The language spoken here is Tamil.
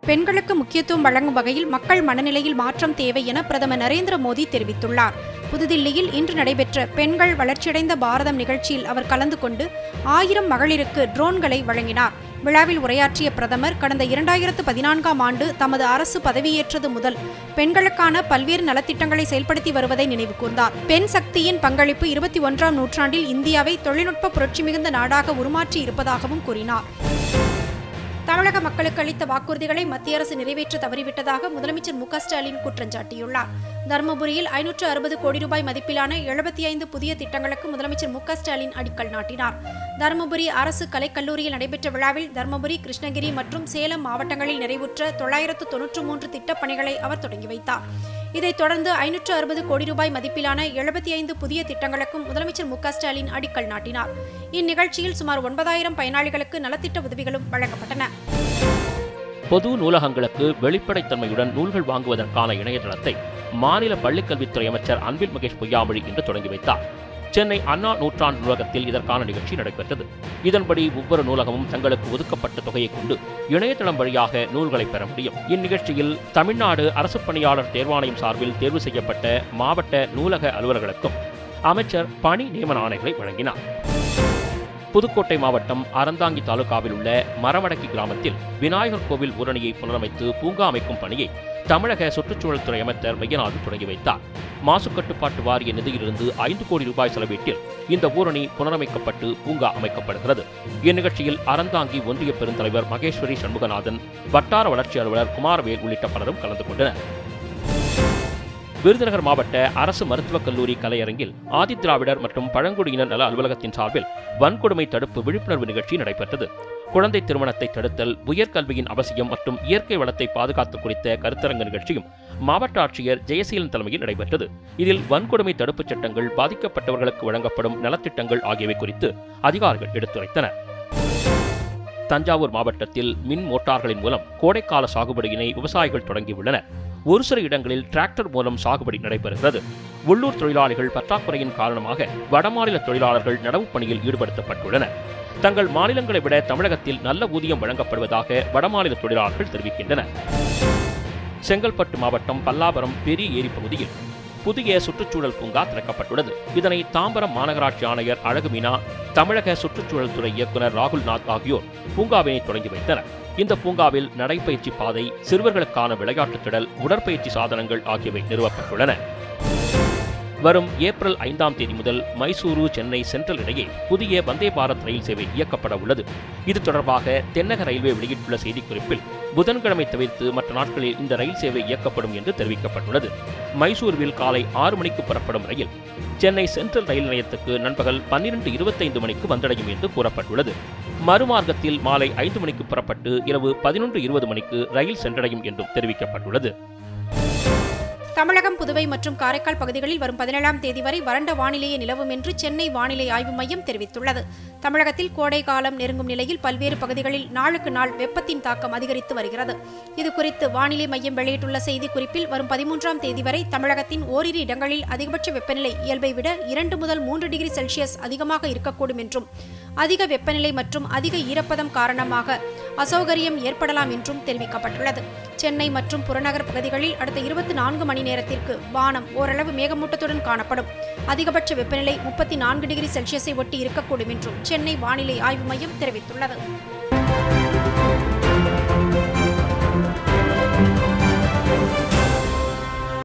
பெண்களுக்கு முக்கியத்துவம் வழங்கும் வகையில் மக்கள் மனநிலையில் மாற்றம் தேவை என பிரதமர் நரேந்திர மோடி தெரிவித்துள்ளார் புதுதில்லியில் இன்று நடைபெற்ற பெண்கள் வளர்ச்சியடைந்த பாரதம் நிகழ்ச்சியில் அவர் கலந்து கொண்டு ஆயிரம் மகளிருக்கு ட்ரோன்களை வழங்கினார் விழாவில் உரையாற்றிய பிரதமர் கடந்த இரண்டாயிரத்து பதினான்காம் ஆண்டு தமது அரசு பதவியேற்றது முதல் பெண்களுக்கான பல்வேறு நலத்திட்டங்களை செயல்படுத்தி வருவதை நினைவு கூர்ந்தார் பெண் சக்தியின் பங்களிப்பு இருபத்தி ஒன்றாம் நூற்றாண்டில் இந்தியாவை தொழில்நுட்ப புரட்சி மிகுந்த நாடாக உருமாற்றி இருப்பதாகவும் கூறினார் தமிழக மக்களுக்கு அளித்த வாக்குறுதிகளை மத்திய அரசு நிறைவேற்ற தவறிவிட்டதாக முதலமைச்சர் மு க ஸ்டாலின் குற்றம் சாட்டியுள்ளார் தருமபுரியில் ஐநூற்று அறுபது கோடி ரூபாய் மதிப்பிலான எழுபத்தி ஐந்து புதிய திட்டங்களுக்கு முதலமைச்சர் மு க ஸ்டாலின் அடிக்கல் நாட்டினார் தருமபுரி அரசு கலைக்கல்லூரியில் நடைபெற்ற விழாவில் தருமபுரி கிருஷ்ணகிரி மற்றும் சேலம் மாவட்டங்களில் நிறைவுற்ற தொள்ளாயிரத்து தொன்னூற்று மூன்று திட்டப் பணிகளை அவர் தொடங்கி வைத்தார் இதைத் தொடர்ந்து ஐநூற்று அறுபது கோடி ரூபாய் மதிப்பிலான எழுபத்தி ஐந்து புதிய திட்டங்களுக்கும் முதலமைச்சர் மு க ஸ்டாலின் அடிக்கல் நாட்டினார் இந்நிகழ்ச்சியில் சுமார் ஒன்பதாயிரம் பயனாளிகளுக்கு நலத்திட்ட உதவிகளும் வழங்கப்பட்டன பொது நூலகங்களுக்கு வெளிப்படைத்தன்மையுடன் நூல்கள் வாங்குவதற்கான இணையதளத்தை மாநில பள்ளிக்கல்வித்துறை அமைச்சர் அன்பில் மகேஷ் பொய்யாமொழி இன்று தொடங்கி வைத்தார் சென்னை அண்ணா நூற்றாண்டு நூலகத்தில் இதற்கான நிகழ்ச்சி நடைபெற்றது இதன்படி ஒவ்வொரு நூலகமும் தங்களுக்கு ஒதுக்கப்பட்ட தொகையை கொண்டு இணையதளம் வழியாக நூல்களை பெற முடியும் இந்நிகழ்ச்சியில் தமிழ்நாடு அரசு பணியாளர் தேர்வாணையம் சார்பில் தேர்வு செய்யப்பட்ட மாவட்ட நூலக அலுவலர்களுக்கும் அமைச்சர் பணி நியமன ஆணைகளை வழங்கினார் புதுக்கோட்டை மாவட்டம் அறந்தாங்கி தாலுகாவில் உள்ள மரவடக்கி கிராமத்தில் விநாயகர் கோவில் ஊரணியை புனரமைத்து பூங்கா அமைக்கும் பணியை தமிழக சுற்றுச்சூழல் துறை அமைச்சர் மையநாதன் தொடங்கி வைத்தார் மாசு கட்டுப்பாட்டு வாரிய நிதியிலிருந்து ஐந்து கோடி ரூபாய் செலவீட்டில் இந்த ஊரணி புனரமைக்கப்பட்டு பூங்கா அமைக்கப்படுகிறது இந்நிகழ்ச்சியில் அறந்தாங்கி ஒன்றிய பெருந்தலைவர் மகேஸ்வரி சண்முகநாதன் வட்டார வளர்ச்சி அலுவலர் குமாரவேல் உள்ளிட்ட பலரும் கலந்து கொண்டனர் விருதுநகர் மாவட்ட அரசு மருத்துவக் கல்லூரி கலையரங்கில் ஆதிதிராவிடர் மற்றும் பழங்குடியினர் நல அலுவலகத்தின் சார்பில் வன்கொடுமை தடுப்பு விழிப்புணர்வு நிகழ்ச்சி நடைபெற்றது குழந்தை திருமணத்தை தடுத்தல் உயர்கல்வியின் அவசியம் மற்றும் இயற்கை வளத்தை பாதுகாத்தல் குறித்த கருத்தரங்க நிகழ்ச்சியும் மாவட்ட ஆட்சியர் ஜெயசீலன் தலைமையில் நடைபெற்றது இதில் வன்கொடுமை தடுப்புச் சட்டங்கள் பாதிக்கப்பட்டவர்களுக்கு வழங்கப்படும் நலத்திட்டங்கள் ஆகியவை குறித்து அதிகாரிகள் எடுத்துரைத்தனர் தஞ்சாவூர் மாவட்டத்தில் மின் மோட்டார்களின் மூலம் கோடைக்கால சாகுபடியினை விவசாயிகள் தொடங்கியுள்ளனர் ஒரு சில இடங்களில் டிராக்டர் மூலம் சாகுபடி நடைபெறுகிறது உள்ளூர் தொழிலாளிகள் பற்றாக்குறையின் காரணமாக வடமாநில தொழிலாளர்கள் நடவுப் பணியில் ஈடுபடுத்தப்பட்டுள்ளனர் தங்கள் மாநிலங்களை விட தமிழகத்தில் நல்ல ஊதியம் வழங்கப்படுவதாக வடமாநில தொழிலாளர்கள் தெரிவிக்கின்றனர் செங்கல்பட்டு மாவட்டம் பல்லாவரம் பெரிய ஏரி பகுதியில் புதிய சுற்றுச்சூழல் பூங்கா திறக்கப்பட்டுள்ளது இதனை தாம்பரம் மாநகராட்சி ஆணையர் அழகு மீனா தமிழக சுற்றுச்சூழல் துறை இயக்குநர் ராகுல்நாத் ஆகியோர் பூங்காவினை தொடங்கி வைத்தனர் இந்த பூங்காவில் நடைப்பயிற்சி பாதை சிறுவர்களுக்கான விளையாட்டுத் திடல் உடற்பயிற்சி சாதனங்கள் ஆகியவை நிறுவப்பட்டுள்ளன வரும் ஏப்ரல் ஐந்தாம் தேதி முதல் மைசூரு சென்னை சென்ட்ரல் இடையே புதிய வந்தே பாரத் ரயில் சேவை இயக்கப்பட உள்ளது இது தொடர்பாக தென்னக ரயில்வே வெளியிட்டுள்ள செய்திக்குறிப்பில் புதன்கிழமை தவிர்த்து மற்ற நாட்களில் இந்த ரயில் சேவை இயக்கப்படும் என்று தெரிவிக்கப்பட்டுள்ளது மைசூருவில் காலை ஆறு மணிக்கு புறப்படும் ரயில் சென்னை சென்ட்ரல் ரயில் நிலையத்துக்கு நண்பகல் பன்னிரண்டு இருபத்தைந்து மணிக்கு வந்தடையும் என்று கூறப்பட்டுள்ளது மறுமார்க்கத்தில் மாலை ஐந்து மணிக்கு புறப்பட்டு இரவு பதினொன்று இருபது மணிக்கு ரயில் சென்றடையும் என்றும் தெரிவிக்கப்பட்டுள்ளது தமிழகம் புதுவை மற்றும் காரைக்கால் பகுதிகளில் வரும் பதினேழாம் தேதி வரை வறண்ட வானிலையே நிலவும் என்று சென்னை வானிலை ஆய்வு மையம் தெரிவித்துள்ளது தமிழகத்தில் கோடை காலம் நெருங்கும் நிலையில் பல்வேறு பகுதிகளில் நாளுக்கு நாள் வெப்பத்தின் தாக்கம் அதிகரித்து வருகிறது இது குறித்து வானிலை மையம் வெளியிட்டுள்ள செய்திக்குறிப்பில் வரும் பதிமூன்றாம் தேதி வரை தமிழகத்தின் ஓரிரு இடங்களில் அதிகபட்ச வெப்பநிலை இயல்பை விட இரண்டு முதல் மூன்று டிகிரி செல்சியஸ் அதிகமாக இருக்கக்கூடும் என்றும் அதிக வெப்பநிலை மற்றும் அதிக ஈரப்பதம் காரணமாக அசௌகரியம் ஏற்படலாம் என்றும் தெரிவிக்கப்பட்டுள்ளது சென்னை மற்றும் புறநகர் பகுதிகளில் அடுத்த இருபத்தி நான்கு மணி நேரத்திற்கு வானம் ஓரளவு மேகமூட்டத்துடன் காணப்படும் அதிகபட்ச வெப்பநிலை முப்பத்தி நான்கு டிகிரி செல்சியஸை ஒட்டி இருக்கக்கூடும் என்றும் சென்னை வானிலை ஆய்வு மையம் தெரிவித்துள்ளது